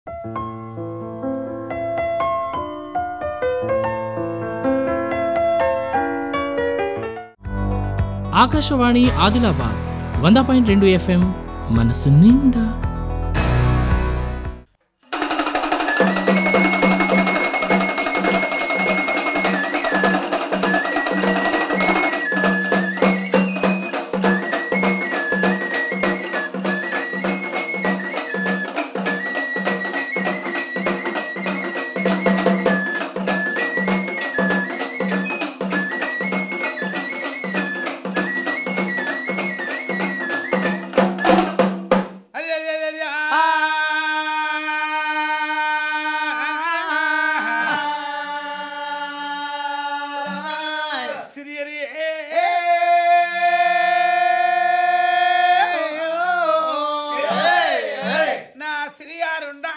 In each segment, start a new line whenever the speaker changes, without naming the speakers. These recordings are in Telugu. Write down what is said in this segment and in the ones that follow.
ఆకాశవాణి ఆదిలాబాద్ వంద పాయింట్ రెండు ఎఫ్ఎం మనసు నిండా
అరే అరే అరే అరే, ఆ. సిరి అరే, ఏ, ఏ. నా సిరియారుండా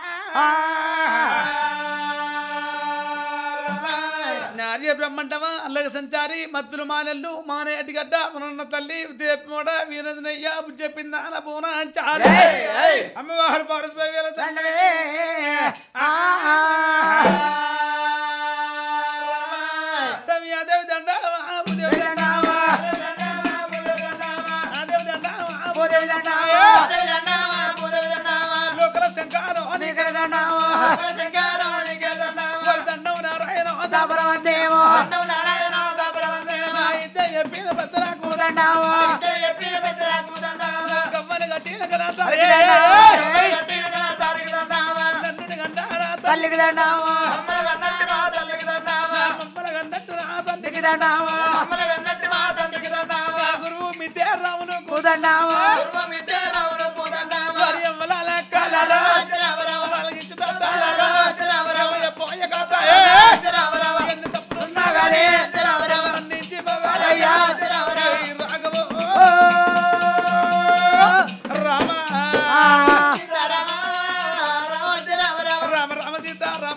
నార్య బ్రహ్మంటమా అల్లగ సంచారి మత్తులు మానెల్లు మానేటిగడ్డ మనన్న తల్లి దేపమోడ వీరదనయ్య చెప్పింది అన పూన చాలి అమ్మవారు పార్వతి వేల దండవే సమయాదేవి దండ భూదేవి దండావా ఆదేవి దండావా భూదేవి దండావా లోకల శంకారో నీకల దండావా దండం నారాయణ దాపరవందేవో నా ఇద్దరు చెప్పిన పెద్దలకు దండావా గవ్వలు కట్టిన కదా నన్ను గండారా తల్లికి దండావా మమ్మల గండట్టు నా తల్లికి దండావా గురువు మిద్య రామును కుదండావా వారి అమ్మల లెక్కలలో వాళ్ళకిచ్చి దండాలలో పోయ కథ ఎన్ని తప్పులున్నా గానీ మన్నించి పోవాలయ్యా రాఘవ రామ రామ రామ సీత రామ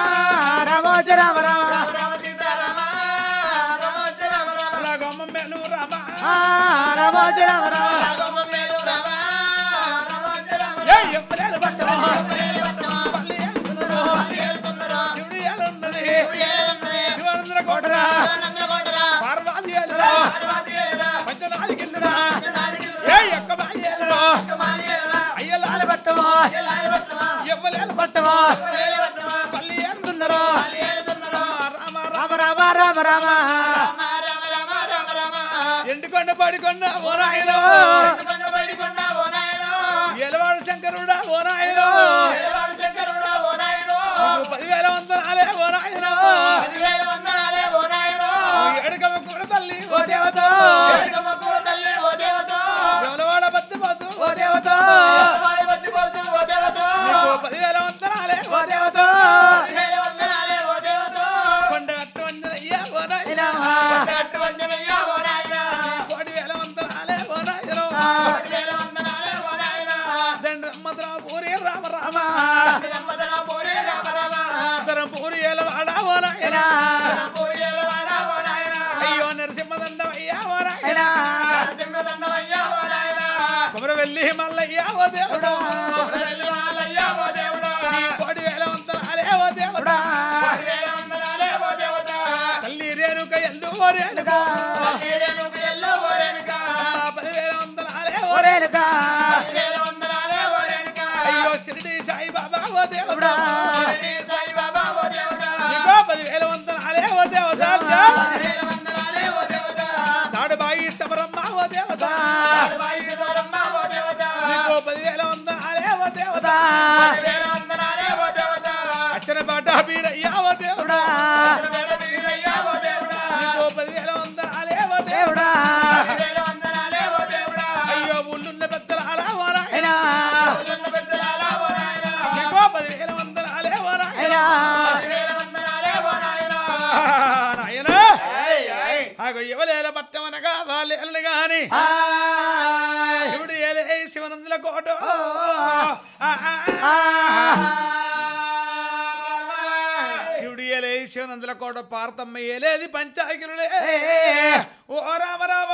రాఘవ మేను రామ ఏ ఎవ్వలేరు పట్టము పల్లి ఏలుతున్నారు శివుడి ఏలున్నది శివానందర కోటరా పార్వతి ఏలురా పంచనాది కిందరా ఏ యొక్క బాయేలురా అయ్యలాల పట్టము ఎవ్వలేరు పట్టము పల్లి ఏలుతున్నారు రామ రామ రామ రామ ఎండుకొండ పడికొండ ఓ నాయనో ఎలవాడు శంకరుడా ఓ నాయనో నువ్వు పదివేల వందనాలే ఓ నాయనో ఏడుకమ్మ కూడా తల్లి ఓ దేవత ఎవలవాడ బత్తి పోతు ఓ దేవత నీకు పదివేల వందనాలే ఓ దేవత కొండ కట్టు వందనయ్యా ఓ నాయనా కోటి వేల వందనాలే ఓ నాయనో దండ్రమ్మద్రా పూరి రామ రామ ధరం పూరి ఏలవాడ ఓ నాయనా అయ్యో నరసింహదండం అయ్యా ఓ నాయనా కుమర వెళ్ళి మల్లయ్య ఓ దేవుడా నీ కోటి వేల వందనాలే ఓ దేవుడా తల్లి రేణుక ఎల్లు ఓ రేణుక అమ్మా పదివేల వందనాలే ఓ రేణుక అయ్యో షిరిడి సాయి బాబా ఓ దేవుడా నీకో పదివేల వందనాలే ఓ దేవతా తాడుబాయి శబరమ్మ ఓ దేవత నీకో పదివేల వందనాలే ఓ దేవత అచ్చన పాట బీరయ్య ఓ దేవుడా నీకో పదివేల వందనాలే ఓ దేవుడా అయ్యో ఊళ్ళున్న పెద్దల అలా ఓ నాయనా నీకో పదివేల వందనాలే ఓ నాయనా నాయనా ఆగో ఎవలేల పట్టమనగా వాళ్ళేళ్ళని గాని శివుడు ఏలే శివనందుల కోట శివుడు ఏలే శివనందుల కోట పార్తమ్మ ఏలేది పంచాయకులే ఓ రామ రామ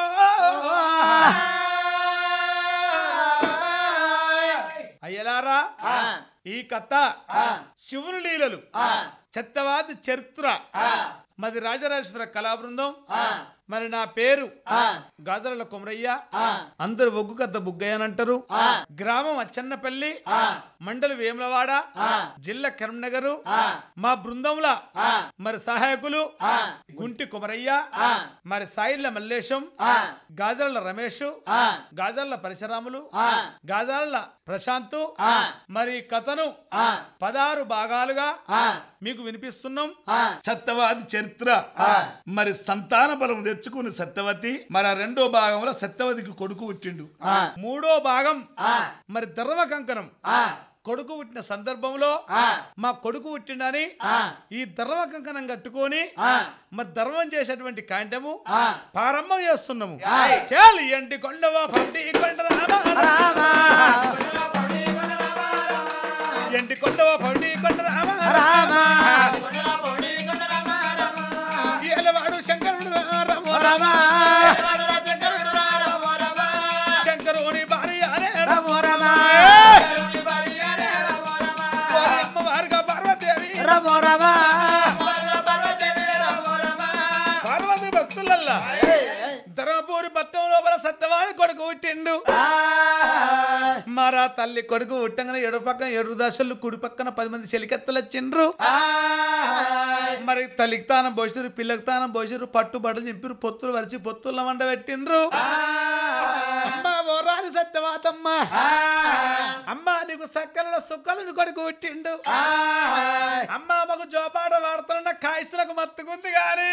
అయ్యలారా ఈ కథ శివుని లీలలు చెత్తవాది చరిత్ర మాది రాజరాజేశ్వర కళా బృందం మరి నా పేరు గాజరల కుమరయ్య అందరు ఒగ్గు కద్ద బుగ్గయ్య అని అంటారు గ్రామం అచ్చన్నపల్లి మండలి వేములవాడ జిల్లా కరీంనగర్ మా బృందంలో మరి సహాయకులు గుంటి కుమరయ్య మరి సాయిళ్ళ మల్లేశం గాజర్ల రమేష్ గాజర్ల పరశురాములు గాజర్ల ప్రశాంత్ మరి కథను పదహారు భాగాలుగా మీకు వినిపిస్తున్నాం సత్యవాది చరిత్ర మరి సంతాన బలం తెచ్చుకుని సత్యవతి మరి ఆ రెండో భాగంలో సత్యవతికి కొడుకు పుట్టిండు మూడో భాగం మరి ధర్మ కంకణం కొడుకు పుట్టిన సందర్భంలో మా కొడుకు పుట్టిండని ఈ ధర్మ కంకణం కట్టుకొని మరి ధర్మం చేసేటువంటి కాంటము ప్రారంభం చేస్తున్నాము చాలు ఎంటి కొండవా పండి కొండ రామ ఎంటి కొండవా పండి కొండ రామ ఏలవాడు శంకరుడు రామ శంకరుని భార్య అనే అమ్మవారుగా పార్వతీదేవి పార్వతి భక్తులల్లా ధర్మపూరి పట్టణం లోపల సత్యవాది కొడుకు పుట్టిండు మరా తల్లి కొడుకు పుట్టంగానే ఎడు పక్కన ఏడు దశలు కుడి పక్కన పది మంది చెలికెత్తలు వచ్చిండ్రు మరి తల్లికి తానం పోసిరు పిల్లకి తానం పోసిరు పట్టు బట్టలు చింపిరు పొత్తులు వరిచి పొత్తుల వండ పెట్టిండ్రు అమ్మ ఓ రాని సత్యవాతమ్మ అమ్మ నీకు సక్కల సుక్కలుని కొడుకు పుట్టిండు అమ్మ మాకు జోపాట వాడుతున్న కాయసులకు మత్తుకుంది గాని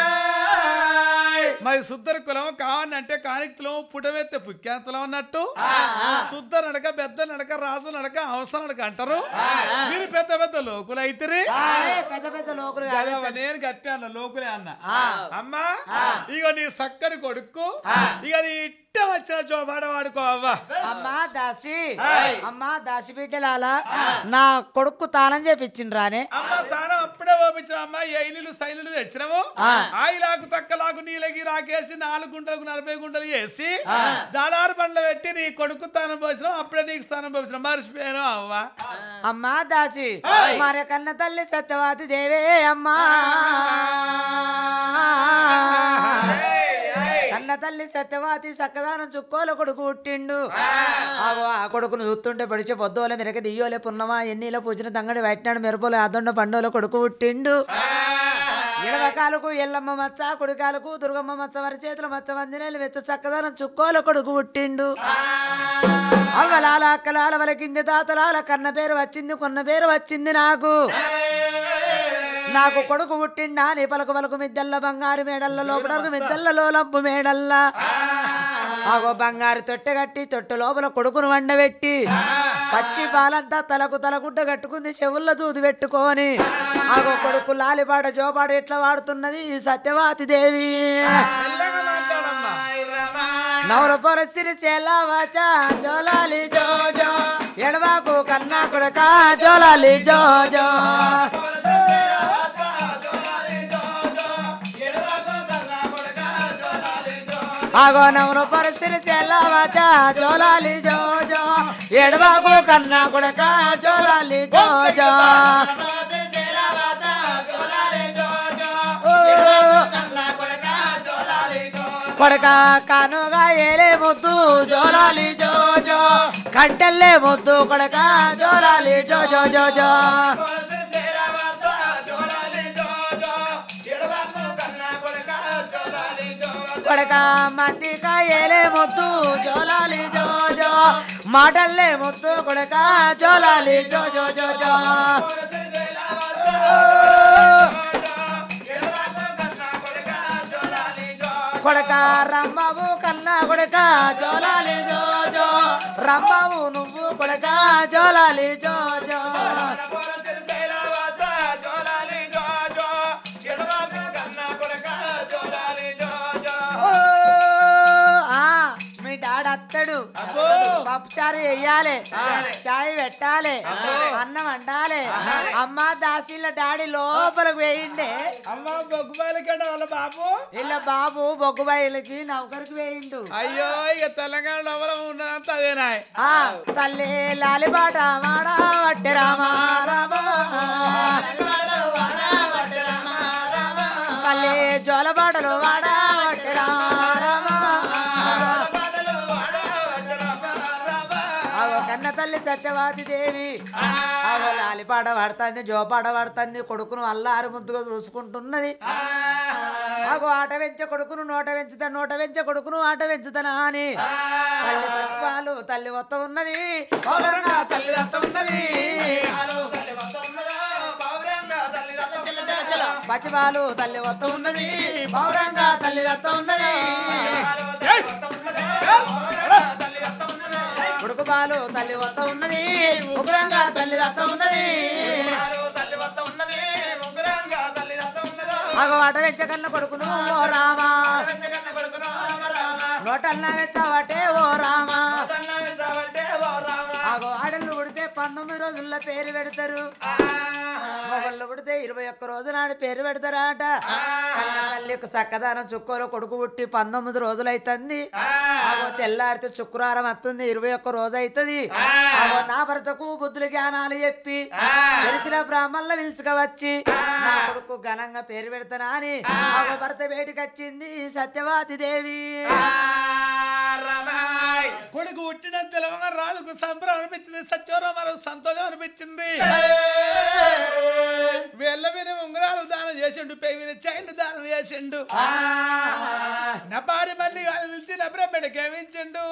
మరి శుద్ధర కులం కావని అంటే కానికులం పుటవెత్తే పుక్యాంతులం అన్నట్టు శుద్ధ నడక పెద్ద నడక రాజు నడక అవసరం నడక అంటారు మీరు పెద్ద పెద్ద లోకులు అయితేరి
పెద్ద పెద్ద లోకులు
అదేవా, నేను గట్టి అన్న లోకులే అన్న అమ్మా ఇగో నీ సక్కని కొడుకు ఇక నీ ఇట్ట వచ్చిన చోపాట వాడుకో అవ్వా
అమ్మా దాసి అమ్మా దాసి బిడ్డలాల నా కొడుకు తానం చేపించిండ్రానే
అమ్మ తాను అప్పుడే ఓపించిన అమ్మ ఐలులు శైలులు తెచ్చినాము ఆయిలాకు తక్కలాకు నీలకి రాకేసి నాలుగు గుంటలకు నలభై గుంటలు వేసి జాలారు బండ్లు పెట్టి నీ కొడుకు స్థానం పోసినాం అప్పుడే నీకు స్థానం పోసిన మర్చిపోయాను అవ్వ
అమ్మా దాసి మరి కన్న తల్లి సత్యవతి దేవే అమ్మా కన్న తల్లి సత్యవతి సక్కదానం చుక్కోల కొడుకు పుట్టిండు ఆగో ఆ కొడుకును చూస్తుంటే పడిచే పొద్దులే మిరక దియ్యోలే పున్నమా ఎన్నిలో పూజన తంగడి పెట్టినాడు మిరపలు అదొండ పండుగలో కొడుకు పుట్టిండు ఎడవకాలకు ఎల్లమ్మ మచ్చ కుడికాలకు దుర్గమ్మ మచ్చ వరి చేతుల మచ్చ వందినేలు వెచ్చ చక్కదనం చుక్కోల కొడుకు పుట్టిండు అవ్వలాల అక్కలాల వలకింది తాతలాల కన్న పేరు వచ్చింది కొన్న పేరు వచ్చింది నాకు నాకు కొడుకు పుట్టిండా నీ పలుకు పలుకు మిద్దెల్ల బంగారు మేడల్ల లోపడకు మిద్దెల్లలో లంపు మేడల్ల ఆగో బంగారు తొట్టె కట్టి తొట్టె లోపల కొడుకును వండబెట్టి పచ్చి పాలంతా తలకు తలగుడ్డ కట్టుకుంది చెవుల్లో దూది పెట్టుకొని ఆగో కొడుకు లాలిపాట జోపాట ఎట్లా వాడుతున్నది ఈ సత్యవాతి దేవి
మెల్లగా మాట్లాడమ్మా.
నవరు పొరసిరి చెల్లవాచ జోలాలి జో జో ఎడవాకు కన్నా కొడక జోలాలి జో జో ఆగో నవరు పొరసిరి చెల్లవాచ జోలాలి జో జో ఎడవాకు కన్నా కొడక జోలాలి జో జో కొడక కానుగా ఏలే ముద్దు జోలాలి జో జో కంటెల్లే ముద్దు కొడక జోలాలి జో జో జో జో కొడక మందిక ఏలే ముద్దు జోలాలి జో జో మాటల్లే ముద్దు కొడక జోలాలి జో జో జో జో కొడక రమ్మవు కన్నా కొడక జోలాలి జో జో రమ్మవు నువ్వు కొడక జోలాలి జో జో ఓ, ఆ, మీ డాడీ అత్తడు బాపు పప్పుచారు వేయాలి చాయ్ పెట్టాలి అన్నం వండాలి అమ్మ దాసీల డాడీ లోపలికి వేయిండే
అమ్మ బొగ్గుబాయిల కడ వాళ్ళ బాబు
ఇలా బాబు బొగ్గుబాయిలకి నౌకరికి వేయిండు
అయ్యో ఇక తెలంగాణ ఎవరో ఉన్నదంతా అదేనా
ఆ తల్లి లాలిపాట మాడా వట్టి రామా రామా తల్లి జోలపాటలు వాడా వట్టి రామా రామా అగో కన్న తల్లి సత్యవాది దేవి అగో లాలిపాట పడుతుంది జోపాట పడుతుంది కొడుకును అల్లారు ముద్దుగా చూసుకుంటున్నది అగో ఆట వెంచ కొడుకును నోట వెంచుతా నోట వెంచ కొడుకును ఆట వెంచుతానా అని తల్లి పచ్చిపాలు తల్లి వత్త ఉన్నది పౌరంగా తల్లి వత్త ఉన్నది పచ్చిపాలు తల్లి వత్త ఉన్నది పౌరంగా తల్లి వత్త ఉన్నది కొడుకు పాలు తల్లి వత్త ఉన్నది ఉగ్రంగా తల్లి వత్త ఉన్నది అగో ఆట వెంచ కన్న కొడుకును ఓ రామా నోటల్లా వెచ్చావటే ఓ రామా అగో ఆడళ్ళు ఉడితే పంతొమ్మిది రోజుల్లో పేరు పెడతారు మొగళ్ళు పుడితే ఇరవై ఒక్క రోజు నాడు పేరు పెడతారాట కన్న తల్లి యొక్క చక్కదానం చుక్కలో కొడుకు పుట్టి పంతొమ్మిది రోజులు అవుతుంది అగో తెల్లారితే శుక్రవారం వస్తుంది ఇరవై ఒక్క రోజు అవుతుంది అగో నా భర్తకు బుద్ధుల జ్ఞానాలు చెప్పి తెలిసిన బ్రాహ్మణుల పిలుచుకవచ్చి నా కొడుకు ఘనంగా పేరు పెడతానా అని అగో భర్త వేడికి వచ్చింది సత్యవాతి దేవి
కొడుకు పుట్టిన తెలవంగా రాజుకు సంబరం అనిపించింది సత్యవరామారావు సంతోషం అనిపించింది వేళ్ళ మీద ఉంగరాలు దానం చేసిండు పెయి మీద చైన్ దానం చేసిండు నా భార్య మళ్ళీ వాళ్ళు పిలిచి నా బ్రహ్మడికి ఏమించిండు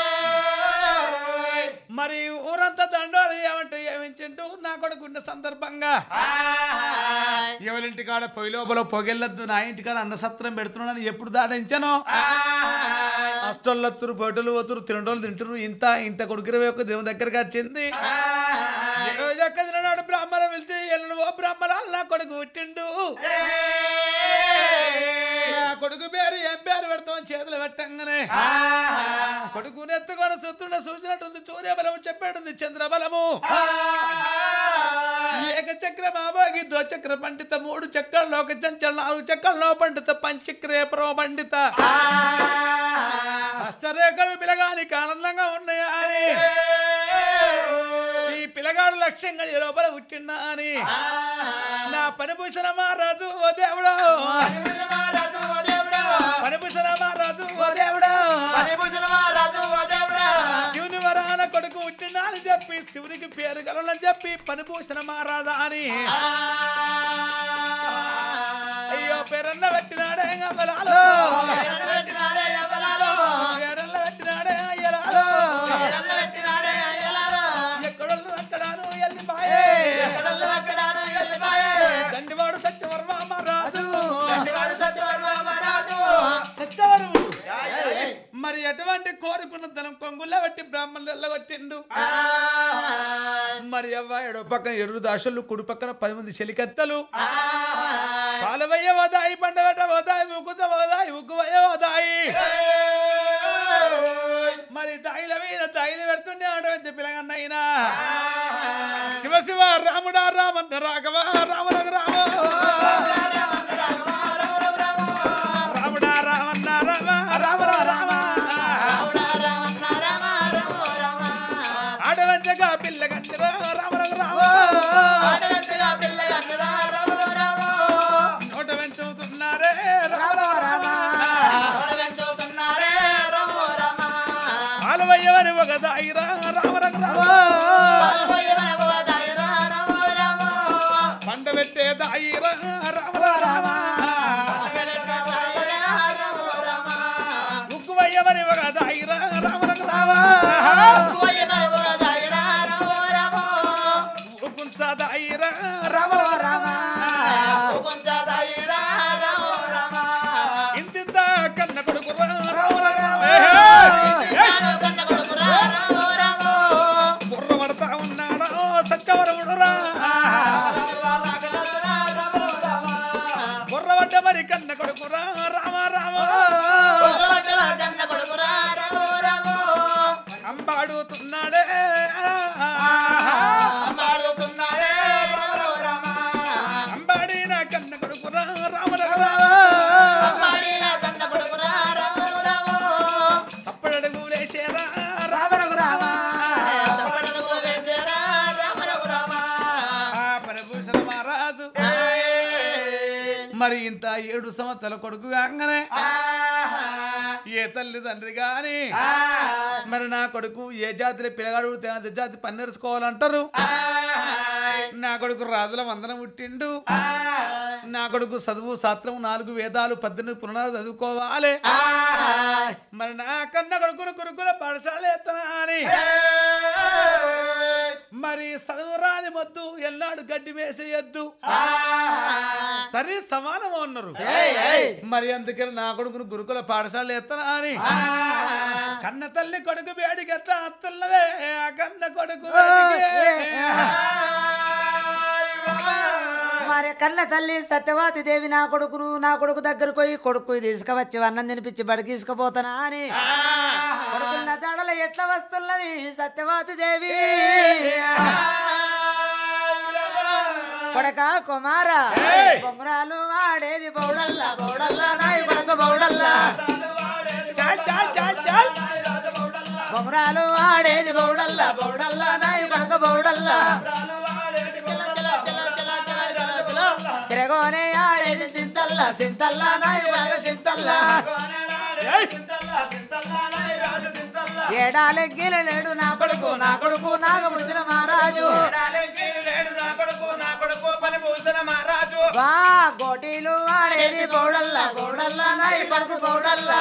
మరి ఊరంతా దండోలు ఏమంటే ఏమించిండు నా కొడుకున్న సందర్భంగా ఎవరింటి కాడ పొయ్యి లోపల పొగెళ్ళొద్దు నా ఇంటికాడ అన్న సత్రం పెడుతున్నానని ఎప్పుడు దాడించాను అష్టోళ్ళత్తురు పొట్టులు పోతురు తినడోళ్ళు తింటురు ఇంత ఇంత కొడుకు ఇరవై ఒక్క దేవుని దగ్గరికి వచ్చింది ఇరవై ఒక్క దినాడు బ్రాహ్మణ పిలిచి ఎల్లుడు ఓ బ్రాహ్మణాలు నా కొడుకు పుట్టిండు నా కొడుకు పేరు ఏం పేరు పెడతాం చేతులు పెట్టంగానే కొడుకుని ఎత్తుకొని సుత్తుండ చూసినట్టుంది సూర్యబలము చెప్పాడుంది చంద్రబలము ఏక చక్ర మాభోగి ద్వచక్ర పండిత మూడు చక్రాల్లో ఒక చంచల నాలుగు చక్రాల్లో పండిత పంచక్రే ప్రో పండిత హస్తరేఖలు పిలగానికి ఆనందంగా ఉన్నాయా అని ఈ పిల్లగాడు లక్ష్యంగా ఈ లోపల పుట్టిందా అని నా పనిభూషణ మహారాజు ఓ దేవుడు పనిభూషణ మహారాజు ఓ దేవుడు శివుని వరాన కొడుకు పుట్టినా అని చెప్పి శివునికి పేరు కలని చెప్పి పనిభూషణ మహారాజా అని అయ్యో పేరన్న పెట్టినాడే గమలాలో పేరన్న పెట్టినాడే అయ్యలాలో ఎక్కడోళ్ళు అక్కడాను ఎల్లిపాయే దండివాడు సత్యవర్మ మహారాజు సత్యవరముడు మరి ఎటువంటి కోరుకున్న ధనం కొంగుల్లో బట్టి బ్రాహ్మణులు ఎల్లగొట్టిండు మరి అవ్వ ఎడో పక్కన ఎరుడు దాసులు కుడి పక్కన పది మంది చెలికత్తలు పాలవయ్య వదాయి పండబెట్ట వదాయి ఉక్కుత వదాయి ఉక్కువయ్య వదాయి మరి దాయిల మీద దాయిలు పెడుతుండే ఆడవంటే పిల్లగన్నైనా శివ శివ రాముడా రామన్న రాఘవ రాములకు రామ రాముడా రామన్న రామ రామ రామ ఆడవంటగా పిల్లగంటరా రామరకు రామ నోట వెంచుతున్నారే రామ రామ ఆలవయ్యవని ఒక దాయిరా రామరకు రామ పండ పెట్టే దాయిరా రామ రామ ఉక్కువయ్యవని ఒక దాయిరా రామరకు రామ ఉకుంచ దాయిరా రామ రామ ఇంతింత కన్న కొడుకు రామ రామ బుర్ర పడతా ఉన్నాడా సత్యవరముడు రా బుర్ర పడ్డ మరి కన్న కొడుకు రా రామ రామ అంబాడుతున్నా మరి ఇంత ఏడు సంవత్సరాల కొడుకు కాగానే ఏ తల్లి తండ్రి గాని మరి నా కొడుకు ఏ జాతిలో పిల్లగాడు పుడితే అదే జాతి పన్నెరుసుకోవాలంటారు నా కొడుకు రాజుల వందనం పుట్టిండు నా కొడుకు చదువు శాస్త్రం నాలుగు వేదాలు పద్దెనిమిది పురాణాలు చదువుకోవాలి మరి నా కన్న కొడుకును గురుకుల పాఠశాల ఎత్తనా అని మరి చదువు రాని మొద్దు ఎల్లాడు గడ్డి వేసేయద్దు సరే సమానం అన్నారు మరి అందుకని నా కొడుకును గురుకుల పాఠశాల ఎత్తనా అని కన్న తల్లి కొడుకు వేడికి ఎట్లా అత్తున్నదే ఆ కన్న కొడుకు వేడికి.
మరి కన్న తల్లి సత్యవతి దేవి నా కొడుకును నా కొడుకు దగ్గరకు పోయి కొడుకు తీసుకువచ్చి అన్నం తినిపించి బడికి తీసుకుపోతానా అని కొడుకులు నా జాడలో ఎట్లా వస్తున్నది సత్యవతి దేవి కొడక కుమార బొమ్మరాలు వాడేది బౌడల్లా బౌడల్లా నాయి కొడక బౌడల్లా
చాల్ చాల్ చాల్ చాల్
బొమ్మరాలు వాడేది బౌడల్లా బౌడల్లా నాయి కొడక బౌడల్లా తిరగోనే ఆడేది సింతల్లా సింతల్లా నాయి కొడక సింతల్లా
ఏయ్!
ఏడాలెగ్గిల లేడు నా కొడుకు నా కొడుకు నాగముసిన మహారాజు వా గోటీలు వాడేది బౌడల్లా బౌడల్లా నాయి కొడుకు బౌడల్లా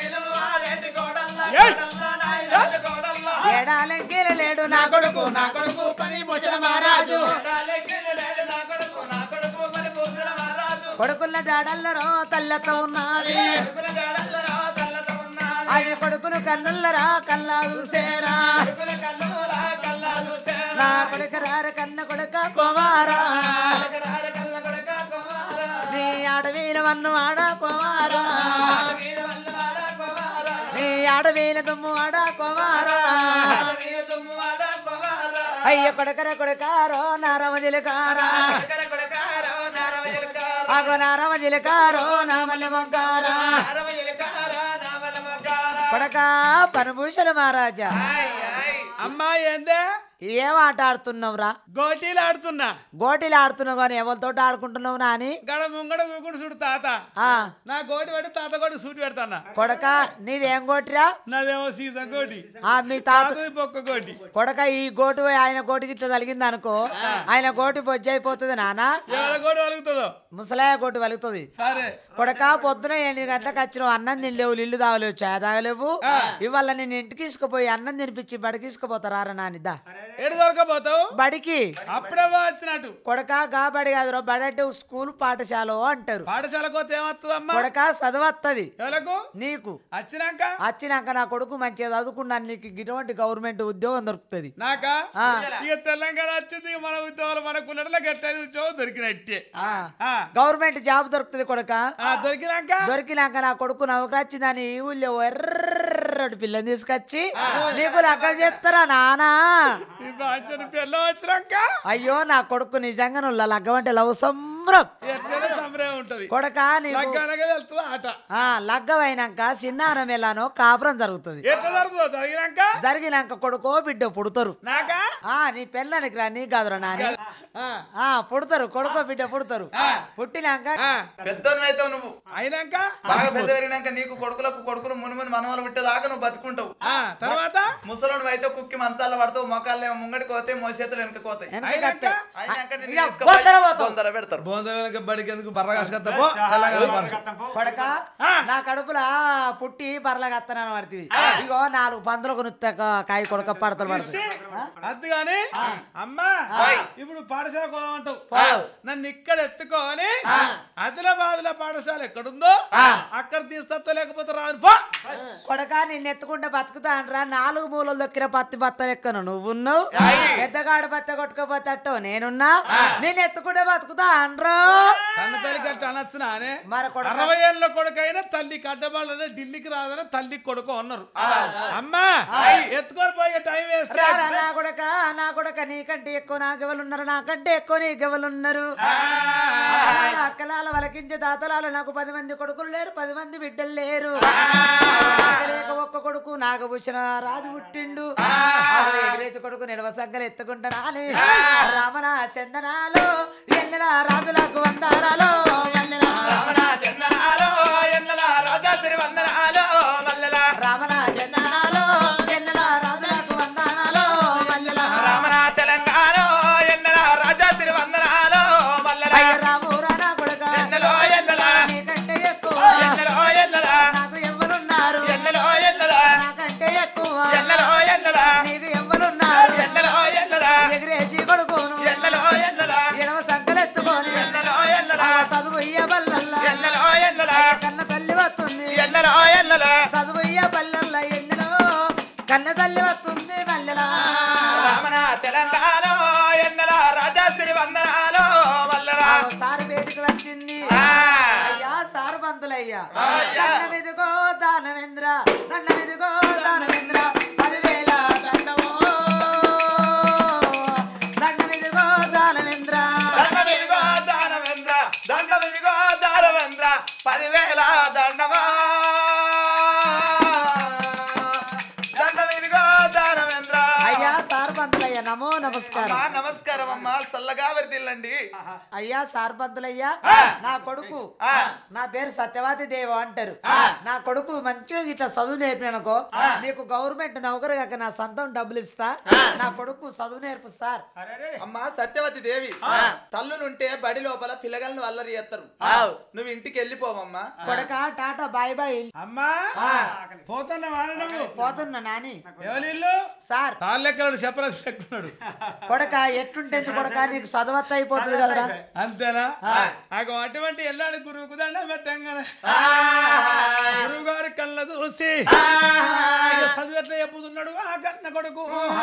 ఏయ్!
ఏడాలెగ్గిల లేడు నా కొడుకు నా కొడుకు పని ముసిన మహారాజు కొడుకున్న జాడల్లరో తల్లతో ఉన్నది అది కొడుకును కన్నుల్లరా కల్లా చూసేరా నా కొడుకు రార కన్న కొడుక కుమారా నీ ఆడవీన వన్ను ఆడ కుమారా నీ ఆడవీన దుమ్ము ఆడ కుమారా అయ్య కొడకర కొడకారో నారమ జిలకారా అగో నారమ జిలకారో నామల్లి మొగ్గారా కొడక పరమభూషణ మహారాజా
అమ్మా ఏందే
ఏం ఆట ఆడుతున్నావురా
గోటీలు ఆడుతున్నా
గోటీలు ఆడుతున్నావు కానీ ఎవరితో ఆడుకుంటున్నావు నాని
గడ ముంగడ ఊకుడు చూడు తాత
ఆ
నా గోటి పెట్టి తాత గోటి సూటి పెడతానా
కొడక నీదేం గోటిరా
నాదేమో సీజన్ గోటి
ఆ మీ తాత
తాతది పొక్క గోటి
కొడక ఈ గోటు పోయి ఆయన గోటికి ఇట్లా తలిగింది అనుకో ఆయన గోటి బొజ్జి అయిపోతుంది నానా
ఎవరి గోటి వలుగుతుందో
ముసలాయ గోటు వలుగుతుంది
సరే
కొడక పొద్దున ఎనిమిది గంటలకు వచ్చినావు అన్నం తినలేవు ఇల్లు తాగలేవు చాయ్ తాగలేవు ఇవాళ నేను ఇంటికి తీసుకుపోయి అన్నం తినిపించి బడికి తీసుకుపోతారా నానిద్దా
ఎడు దొరకపోతావు
బడికి
అప్పుడే వచ్చినట్టు
కొడక గా బడి కాదురో బడి అంటే స్కూల్ పాఠశాల అంటారు
పాఠశాల కోత ఏమవుతుందమ్మా
కొడక చదవత్తది
ఎవలకు
నీకు
వచ్చినాక
వచ్చినాక నా కొడుకు మంచిగా చదువుకున్నాను నీకు ఇటువంటి గవర్నమెంట్ ఉద్యోగం దొరుకుతుంది
నాకా
ఆ.
ఇక తెలంగాణ వచ్చింది మన ఉద్యోగాలు మనకు ఉన్నట్ల గట్ట ఉద్యోగం దొరికినట్టే
ఆ.
ఆ.
గవర్నమెంట్ జాబ్ దొరుకుతుంది కొడక
ఆ, దొరికినాక
దొరికినాక నా కొడుకు నవ్వుకొచ్చిందని ఈ ఊళ్ళో ఎర్రటి పిల్లని తీసుకొచ్చి నీకు లగ్గం చేస్తారా నానా
ఈ బాధ్యత పిల్ల వచ్చినాక
అయ్యో నా కొడుకు నిజంగా నువ్వు లగ్గం అంటే లవ్ సంబరం
ఎట్లనే సంబరం ఉంటది
కొడక నీకు
లగ్గానగా వెళ్తుంది ఆట
ఆ లగ్గం అయినాక చిన్నారం ఎలానో కాపురం జరుగుతుంది
ఎట్లా జరుగుతుందో జరిగినాక
జరిగినాక కొడుకో బిడ్డ పుడతారు
నాకా
ఆ నీ పెళ్ళానికి రా నీ కాదురా నాని
ఆ,
ఆ పుడతారు కొడుకో బిడ్డ పుడతారు పుట్టినాక
ఆ,
పెద్దోనివైతావు నువ్వు
అయినాక
బాగా పెద్ద పెరిగినాక నీకు కొడుకులకు కొడుకులు మునుముని మనవాళ్ళు పుట్టేదాకా నువ్వు బతుకుంటావు
ఆ, తర్వాత
ముసలోడు అయితే కుక్కి మంచాల పడతావు మొక్కలు ముంగడికి పోతే మోసేతులు వెనక పోతాయి
వెనకకి వస్తాయి.
అయినాక నిన్ను
ఇక
తీసుకుపోయి
బొందర పోతావు.
బొందర పెడతారు
బోందలకి బడికి ఎందుకు బర్రగాసుకొస్తా పో తెలంగాణ బర్ర.
కొడక నా కడుపులా పుట్టి బర్రలాగా వస్తానని పడుతుంది ఇగో నాలుగు పందులకు నుత్త కాయ కొడక పడతలు పడతాయి
అది కానీ అమ్మా ఇప్పుడు పాఠశాల కొనమంటావు
పోవు.
నన్ను ఇక్కడ ఎత్తుకొని ఆదిలాబాద్ లో పాఠశాల ఎక్కడుందో అక్కడ తీస్తా లేకపోతే రాదు పో
కొడక నిన్ను ఎత్తుకుంటే బతుకుతా అంటరా నాలుగు మూలలు దొక్కిన పత్తి బత్త ఎక్కను నువ్వున్నావు పెద్దగాడు బత్త కొట్టుకోపోతే అట్టో నేనున్నా నేను ఎత్తుకుంటే బతుకుతా అండ్రో
కన్న తల్లి కట్ట అనొచ్చునా అనే
మరి కొడక
అరవై ఏళ్ళ కొడుకైనా తల్లి కట్టబాలని ఢిల్లీకి రాదని తల్లి కొడుకు అన్నారు అమ్మా ఎత్తుకొని పోయే టైం వేస్ట్
రారా నా కొడక నా కొడక నీకంటే ఎక్కువ నాకు ఎవరున్నారు నాకంటే ఎక్కువ నీకు ఎవరున్నారు అక్కలాల వలకించే దాతలాలు నాకు పది మంది కొడుకులు లేరు పది మంది బిడ్డలు లేరు లేక ఒక్క కొడుకు నాగభూషణ రాజు పుట్టిండు ఆవిడ ఎగిరేసి కొడుకు నిలవ సంగలు ఎత్తుకుంటానా అని రామన చందనాలు ఎన్నెల రాజులకు వందారాలు మల్లెల పంతులయ్యా దండమిదిగో దానవేంద్ర దండమిదిగో దానవేంద్ర పదివేల దండమో దండమిదిగో దానవేంద్ర
దండమిదిగో దానవేంద్ర దండమిదిగో దానవేంద్ర పదివేల దండమా దండమిదిగో దానవేంద్ర
అయ్యా సార్ పంతులయ్యా నమో నమస్కారం
అమ్మా నమస్కారం అమ్మా చల్లగా వరిదిల్లండి
అయ్యా సార్ పంతులయ్యా నా కొడుకు
ఆ.
నా పేరు సత్యవతి దేవ అంటారు నా కొడుకు మంచిగా ఇట్లా చదువు నేర్పిననుకో నీకు గవర్నమెంట్ నౌకరు కాక నా సొంతం డబ్బులు ఇస్తా నా కొడుకు చదువు నేర్పు సార్
అమ్మా సత్యవతి దేవి తల్లులుంటే బడి లోపల పిల్లగాళ్ళని అల్లరి చేస్తారు నువ్వు ఇంటికి వెళ్ళిపోవమ్మా
కొడక టాటా బాయ్ బాయ్
అమ్మా పోతున్నా వాడము
పోతున్నా నాని
ఎవరిల్లు
సార్
తాళ్ళెక్కడు చెప్పరసి ఎక్కున్నాడు
కొడక ఎట్టుంటే కొడక నీకు చదవత్త అయిపోతుంది కదరా
అంతేనా నాకు అటువంటి ఎల్లాడు గురువుకు దండం పెట్టంగానే గురువు గారి కళ్ళ చూసి ఇక చదువు ఎట్లా చెప్పుతున్నాడు ఆ కన్న కొడుకు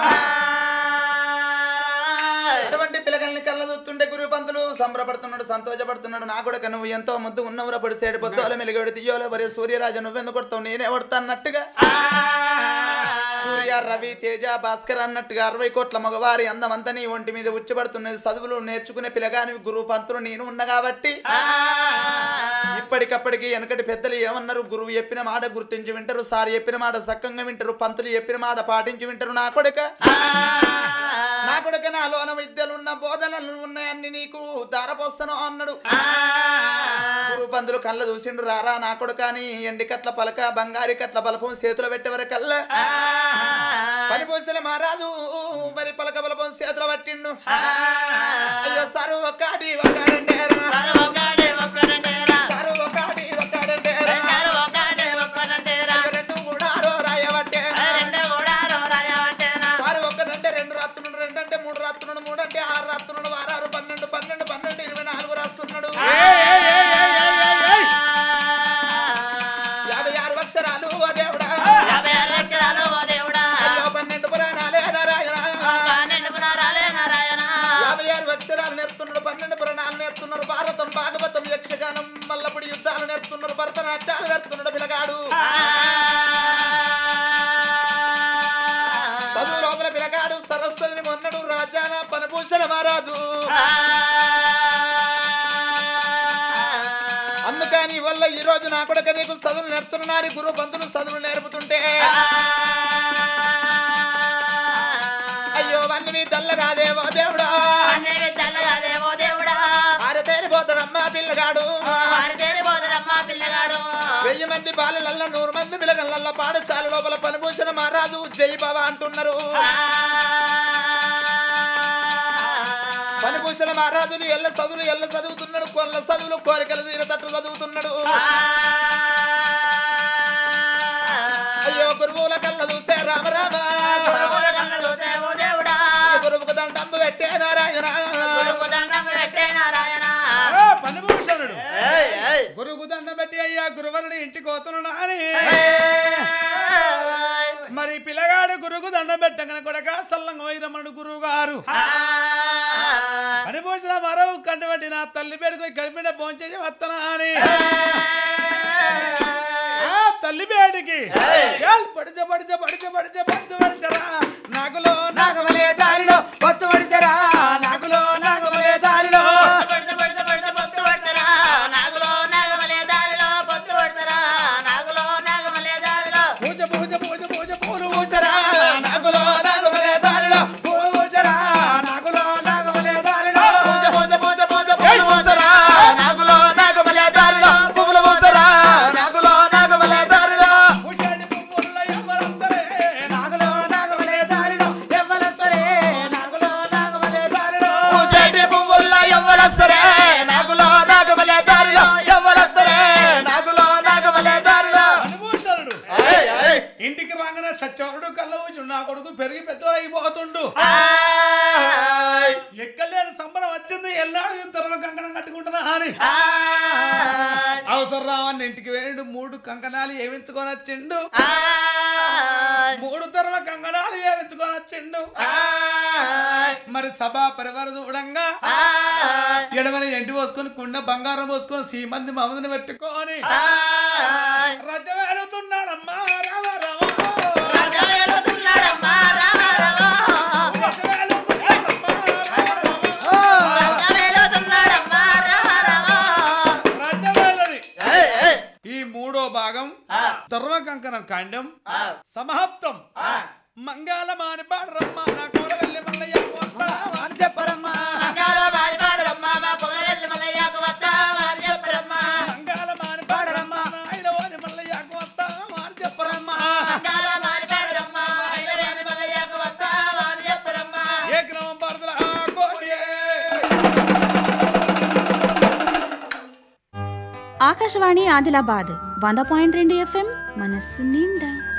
అటువంటి పిల్లగాళ్ళని కళ్ళ చూస్తుంటే గురు పంతులు సంబరపడుతున్నాడు సంతోషపడుతున్నాడు నా కూడా నువ్వు ఎంతో ముద్దు ఉన్నవరా పొడి సేడు పొద్దుల మెలిగడి తీయోలే వరే సూర్యరాజు నువ్వెందుకు కొడతావు నేనే కొడతా అన్నట్టుగా సూర్య రవి తేజ భాస్కర్ అన్నట్టుగా అరవై కోట్ల మగవారి అందమంతా నీ ఒంటి మీద ఉచ్చిపడుతున్నది చదువులు నేర్చుకునే పిల్లగాని గురువు పంతులు నేను ఉన్నా కాబట్టి ఇప్పటికప్పటికి వెనకటి పెద్దలు ఏమన్నారు గురువు చెప్పిన మాట గుర్తించి వింటారు సార్ చెప్పిన మాట సక్కంగా వింటారు పంతులు చెప్పిన మాట పాటించి వింటారు నా కొడుక నా కొడుక నాలోన విద్యలున్న బోధనలు ఉన్నాయన్ని నీకు దారపోస్తాను అన్నాడు గురువు పంతులు కళ్ళ చూసిండు రారా నా కొడుక అని ఎండి కట్ల పలక బంగారి కట్ల బలపం చేతులు పెట్టేవర కళ్ళ పని పోసిన మారాదు మరి పలక బలపం చేతులు పట్టిండు అయ్యో సారు ఒక్కటి ఒక్కడంటేరా సారు ఒక్కటి ఒక్కడంటేరా రెండు కూడా రాయబట్టేరా వారు ఒకటంటే రెండు రాస్తున్నాడు రెండు అంటే మూడు రాస్తున్నాడు మూడు అంటే ఆరు రాస్తున్నాడు వారారు పన్నెండు పన్నెండు పన్నెండు ఇరవై నాలుగు రాస్తున్నాడు యాభై ఆరు అక్షరాలు ఓ దేవుడా అయ్యో పన్నెండు పురాణాలే నారాయణ యాభై ఆరు అక్షరాలు నేర్పుతున్నాడు పన్నెండు పురాణాలు నేర్పుతున్నారు భారతం భాగవతం యక్షగానం మల్లపుడి యుద్ధాలు నేర్పుతున్నారు భరతనాట్యాలు నేర్పుతున్నాడు పిలగాడు చదువు లోపల పిలగాడు సరస్వతిని మొన్నడు రాజాన పనభూషణ మహారాజు అందుకని వల్ల ఈ రోజు నా కొడుక నీకు చదువులు నేర్పుతున్నారు గురువు బంధువులు చదువులు నేర్పుతుంటే అయ్యో వన్నీ తెల్లగాదేవో దేవుడా ఆరతేరిపోతాడమ్మా పిల్లగాడు వెయ్యి మంది బాలలల్ల నూరు మంది పిల్లగల్ల పాఠశాల లోపల పనిభూషణ మహారాజు జై బాబా అంటున్నారు పనిభూషణ మహారాజులు ఎల్ల చదువులు ఎల్ల చదువుతున్నాడు కొల్ల చదువులు కోరికలు తీరతట్టు చదువుతున్నాడు అయ్యో గురువుల కళ్ళ చూస్తే రామ రామ గురువుకు దండంబు పెట్టే నారాయణ
ఆ, పనిభూషణుడు గురువుకు దండం పెట్టి అయ్యా గురువరుని ఇంటికి పోతున్నాడు అని మరి పిల్లగాడు గురువుకు దండం పెట్టగానే కొడక సల్లంగా వైరమణుడు గురువు గారు పనిభూషణ మరో కంటబట్టి నా తల్లి పేరుకు గడిపిన భోంచేసి వస్తానా అని ఆ తల్లి పేడికి చాల్ పడిచ పడిచ పడిచ పడిచ పడిచ పడిచరా నాకులో నాగమలే దారిలో
పొత్తు పడిచరా నాకులో నాగమలే దారిలో
పూజ పూజ పూజ పూజ పూలు
పూజరా నాగులో నాగుమలే దారిలో
పూజరా నాకులో నాగమలే దారిలో
పూజ పూజ పూజ పూజ పూలు పూజరా నాగులో నాగుమలే దారిలో పువ్వులు పూజరా నాగులో నాగుమలే దారిలో
పూజాడి పువ్వుల ఎవరందరే
నాకులో నాగమలే దారిలో ఎవ్వలసరే నాకులో నాగమలే దారిలో
పూసేటి పువ్వుల్లో ఎవ్వలొస్తరే నాగులో నాగుమలే దారిలో ఎవ్వలొస్తరే నాగులో నాగుమలే దారిలో
అనుభూషణుడు
ఏయ్, ఏయ్.
ఇంటికి రాగానే సత్యవరుడు కళ్ళ వచ్చి నా కొడుకు పెరిగి పెద్ద అయిపోతుండు
ఆయ్.
ఎక్కలేని సంబరం వచ్చింది ఎల్లాడు ఇద్దరు కంకణం కట్టుకుంటున్నా అని
ఆయ్.
అవసరం రావని ఇంటికి వేయండు మూడు కంకణాలు ఏమించుకొని వచ్చిండు మూడు తరవ కంకణాలు ఏమించుకొని వచ్చిండు
ఆయ్.
మరి సభా పరివార చూడంగా ఎడమని ఎంటి పోసుకొని కుండ బంగారం పోసుకొని సీమంది మమదని పెట్టుకొని రజ వెళుతున్నాడమ్మా రామ రామ రజ వెళుతున్నాడమ్మా రామ రామ. రజ వేలని. ఈ మూడో భాగం ధర్మ కంకణం కాండం సమాప్తం మంగళమాని పాడరమ్మ నా కోడవెల్లి మల్లయ్య వస్తావా అని చెప్పరమ్మా మంగళమాని పాడరమ్మ ఐదవది మల్లయ్యకు వస్తావా అని చెప్పరమ్మా ఏ గ్రామం పాడదుల ఆ కోడియే
ఆకాశవాణి ఆదిలాబాద్ వంద పాయింట్ రెండు ఎఫ్ఎం మనస్సు నిండా